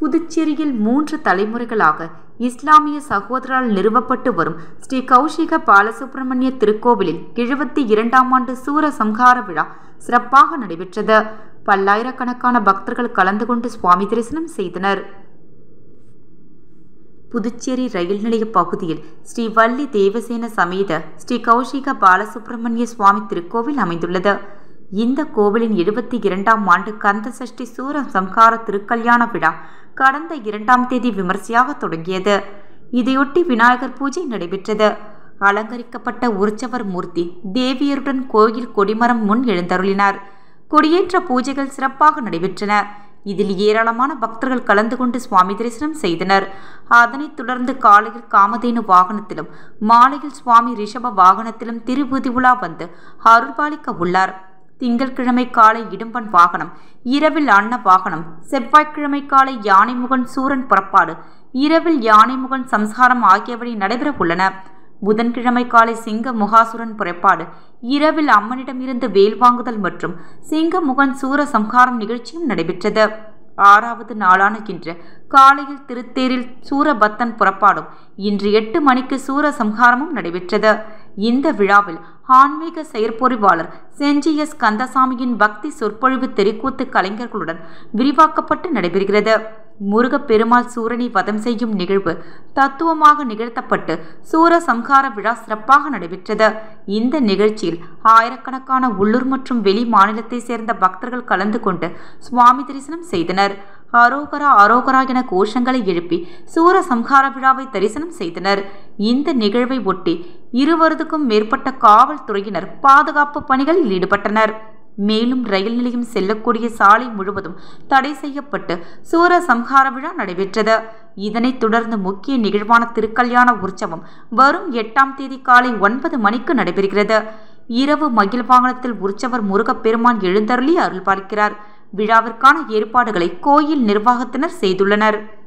புதுச்சேரியில் மூன்று தலைமுறைகளாக இஸ்லாமிய சகோதரால் நிறுவப்பட்டு வரும் ஸ்ரீ கௌஷிக பாலசுப்பிரமணிய திருக்கோவிலில் எழுபத்தி இரண்டாம் ஆண்டு சூர சம்ஹார விழா சிறப்பாக நடைபெற்றது பல்லாயிரக்கணக்கான பக்தர்கள் கலந்து கொண்டு சுவாமி தரிசனம் செய்தனர் புதுச்சேரி ரயில் நிலைய பகுதியில் ஸ்ரீ வள்ளி தேவசேன சமேத ஸ்ரீ கௌஷிக பாலசுப்பிரமணிய சுவாமி திருக்கோவில் அமைந்துள்ளது இந்த கோவிலின் எழுபத்தி இரண்டாம் ஆண்டு கந்த சஷ்டி சூர சம்ஹார திருக்கல்யாண விழா கடந்த இரண்டாம் தேதி விமர்சையாக தொடங்கியது இதையொட்டி விநாயகர் பூஜை நடைபெற்றது அலங்கரிக்கப்பட்ட உற்சவர் மூர்த்தி தேவியருடன் கோயில் கொடிமரம் முன் எழுந்தருளினார் கொடியேற்ற பூஜைகள் சிறப்பாக நடைபெற்றன இதில் ஏராளமான பக்தர்கள் கலந்து கொண்டு சுவாமி தரிசனம் செய்தனர் அதனைத் தொடர்ந்து காலையில் காமதேனு வாகனத்திலும் மாலையில் சுவாமி ரிஷப வாகனத்திலும் திருபூதி உலா வந்து அருள்பாலிக்க உள்ளார் திங்கட்கிழமை காலை இடும்பன் வாகனம் இரவில் அன்ன வாகனம் செவ்வாய்க்கிழமை காலை யானைமுகன் சூரன் புறப்பாடு இரவில் யானைமுகன் சம்ஸ்காரம் ஆகியவை நடைபெற உள்ளன புதன்கிழமை காலை சிங்க முகாசுரன் புறப்பாடு இரவில் அம்மனிடமிருந்து வேல் வாங்குதல் மற்றும் சிங்க முகன் சூர சம்ஹாரம் நிகழ்ச்சியும் நடைபெற்றது ஆறாவது நாளான இன்று காலையில் திருத்தேரில் சூரபத்தன் புறப்பாடும் இன்று எட்டு மணிக்கு சூர சம்ஹாரமும் நடைபெற்றது இந்த விழாவில் ஆன்மீக செயற்பொறிவாளர் செஞ்சி எஸ் கந்தசாமியின் பக்தி சொற்பொழிவு தெருக்கூத்து கலைஞர்களுடன் விரிவாக்கப்பட்டு நடைபெறுகிறது முருகப்பெருமாள் சூரனை வதம் செய்யும் நிகழ்வு தத்துவமாக நிகழ்த்தப்பட்டு சூர சம்ஹார விழா சிறப்பாக நடைபெற்றது இந்த நிகழ்ச்சியில் ஆயிரக்கணக்கான உள்ளூர் மற்றும் வெளி மாநிலத்தை சேர்ந்த பக்தர்கள் கலந்து கொண்டு சுவாமி தரிசனம் செய்தனர் அரோகரா அரோகரா என கோஷங்களை எழுப்பி சூர சம்ஹார விழாவை தரிசனம் செய்தனர் இந்த நிகழ்வை ஒட்டி இருவருதுக்கும் மேற்பட்ட காவல்துறையினர் பாதுகாப்பு பணிகளில் ஈடுபட்டனர் மேலும் ரயில் நிலையம் செல்லக்கூடிய சாலை முழுவதும் தடை செய்யப்பட்டு சூர சம்ஹார விழா நடைபெற்றது இதனைத் தொடர்ந்து முக்கிய நிகழ்வான திருக்கல்யாண உற்சவம் வரும் எட்டாம் தேதி காலை ஒன்பது மணிக்கு நடைபெறுகிறது இரவு மகிழ் வாகனத்தில் உற்சவர் முருகப்பெருமான் எழுந்தருளி அருள்பாலிக்கிறார் விழாவிற்கான ஏற்பாடுகளை கோயில் நிர்வாகத்தினர் செய்துள்ளனர்